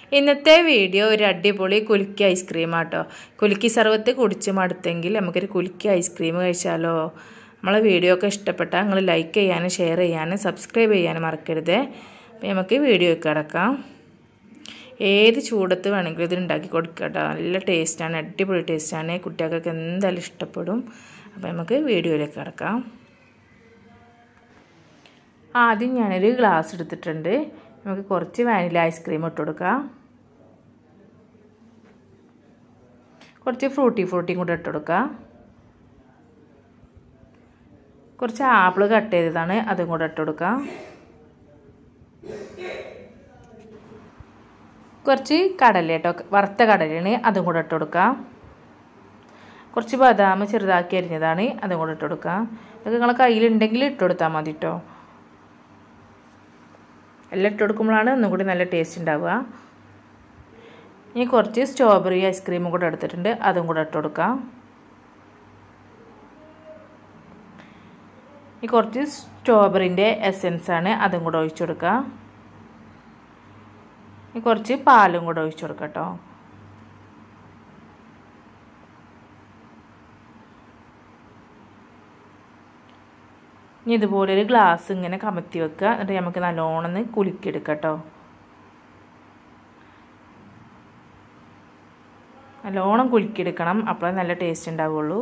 ഇന്നത്തെ വീഡിയോ ഒരു അടിപൊളി കുലുക്കി ഐസ്ക്രീം ആട്ടോ കുലുക്കി സർവത്ത് കുടിച്ച് മടുത്തെങ്കിൽ നമുക്കൊരു കുലുക്കി ഐസ്ക്രീം കഴിച്ചാലോ നമ്മളെ വീഡിയോ ഒക്കെ ഇഷ്ടപ്പെട്ടാൽ നിങ്ങൾ ലൈക്ക് ചെയ്യാനും ഷെയർ ചെയ്യാനും സബ്സ്ക്രൈബ് ചെയ്യാനും മറക്കരുത് അപ്പോൾ നമുക്ക് വീഡിയോ കിടക്കാം ഏത് ചൂടത്ത് വേണമെങ്കിലും ഇത് ഉണ്ടാക്കി കൊടുക്കുക കേട്ടോ നല്ല ടേസ്റ്റാണ് അടിപൊളി ടേസ്റ്റാണ് കുട്ടികൾക്കൊക്കെ എന്തായാലും ഇഷ്ടപ്പെടും അപ്പോൾ നമുക്ക് വീഡിയോയിലേക്ക് കിടക്കാം ആദ്യം ഞാനൊരു ഗ്ലാസ് എടുത്തിട്ടുണ്ട് നമുക്ക് കുറച്ച് വാനില ഐസ്ക്രീം ഇട്ട് കൊടുക്കാം കുറച്ച് ഫ്രൂട്ടി ഫ്രൂട്ടിയും കൂടെ ഇട്ട് കൊടുക്കാം കുറച്ച് ആപ്പിൾ കട്ട് ചെയ്തതാണ് അതും കൂടെ ഇട്ട് കൊടുക്കാം കുറച്ച് കടല കേട്ടോ വറുത്ത കടലയാണ് അതും കൂടെ ഇട്ട് കൊടുക്കാം കുറച്ച് ബദാം ചെറുതാക്കി അരിഞ്ഞതാണ് അതും കൂടെ ഇട്ട് കൊടുക്കാം ഇതൊക്കെ നിങ്ങളെ കയ്യിലുണ്ടെങ്കിൽ ഇട്ട് കൊടുത്താൽ മതി കേട്ടോ എല്ലാം ഇട്ട് കൊടുക്കുമ്പോഴാണ് ഒന്നും കൂടി നല്ല ടേസ്റ്റ് ഉണ്ടാവുക ഇനി കുറച്ച് സ്ട്രോബെറി ഐസ്ക്രീമും കൂടെ എടുത്തിട്ടുണ്ട് അതും കൂടെ ഇട്ട് കൊടുക്കാം ഇനി കുറച്ച് സ്ട്രോബെറിൻ്റെ എസെൻസ് ആണ് അതും കൂടെ ഒഴിച്ചു കൊടുക്കാം ഇനി കുറച്ച് പാലും കൂടെ ഒഴിച്ചു കൊടുക്കാം കേട്ടോ ഇനി ഇതുപോലെ ഒരു ഗ്ലാസ് ഇങ്ങനെ കമത്തി വെക്കുക എന്നിട്ട് നമുക്ക് നല്ലോണം ഒന്ന് കുലുക്കിയെടുക്കാം കേട്ടോ നല്ലോണം കുലുക്കിയെടുക്കണം അപ്പോഴേ നല്ല ടേസ്റ്റ് ഉണ്ടാവുള്ളൂ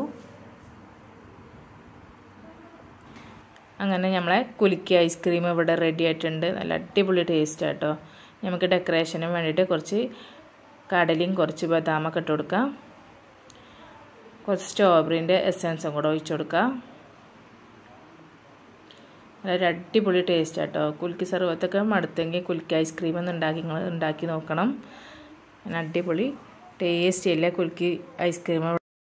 അങ്ങനെ നമ്മളെ കുലുക്കി ഐസ്ക്രീം ഇവിടെ റെഡി ആയിട്ടുണ്ട് നല്ല അടിപൊളി ടേസ്റ്റ് ആട്ടോ നമുക്ക് ഡെക്കറേഷന് വേണ്ടിയിട്ട് കുറച്ച് കടലയും കുറച്ച് ബദാമൊക്കെ ഇട്ട് കൊടുക്കാം കുറച്ച് സ്ട്രോബെറിൻ്റെ എസൻസും കൂടെ ഒഴിച്ചു കൊടുക്കാം നല്ല അടിപൊളി ടേസ്റ്റ് ആട്ടോ കുലുക്കി സർവത്തൊക്കെ മടുത്തെങ്കിൽ കുലുക്കി ഐസ്ക്രീം ഒന്ന് ഉണ്ടാക്കി നിങ്ങൾ ഉണ്ടാക്കി നോക്കണം അങ്ങനെ അടിപൊളി ടേസ്റ്റ് ഇല്ല കുലുക്കി ഐസ്ക്രീം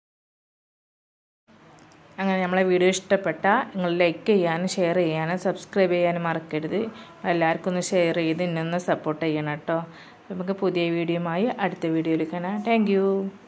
അങ്ങനെ നമ്മളെ വീഡിയോ ഇഷ്ടപ്പെട്ടാൽ നിങ്ങൾ ലൈക്ക് ചെയ്യാനും ഷെയർ ചെയ്യാനും സബ്സ്ക്രൈബ് ചെയ്യാനും മറക്കരുത് എല്ലാവർക്കും ഒന്ന് ഷെയർ ചെയ്ത് ഇന്നൊന്ന് സപ്പോർട്ട് ചെയ്യണം കേട്ടോ നമുക്ക് പുതിയ വീഡിയോയുമായി അടുത്ത വീഡിയോയിൽ കാണാം താങ്ക്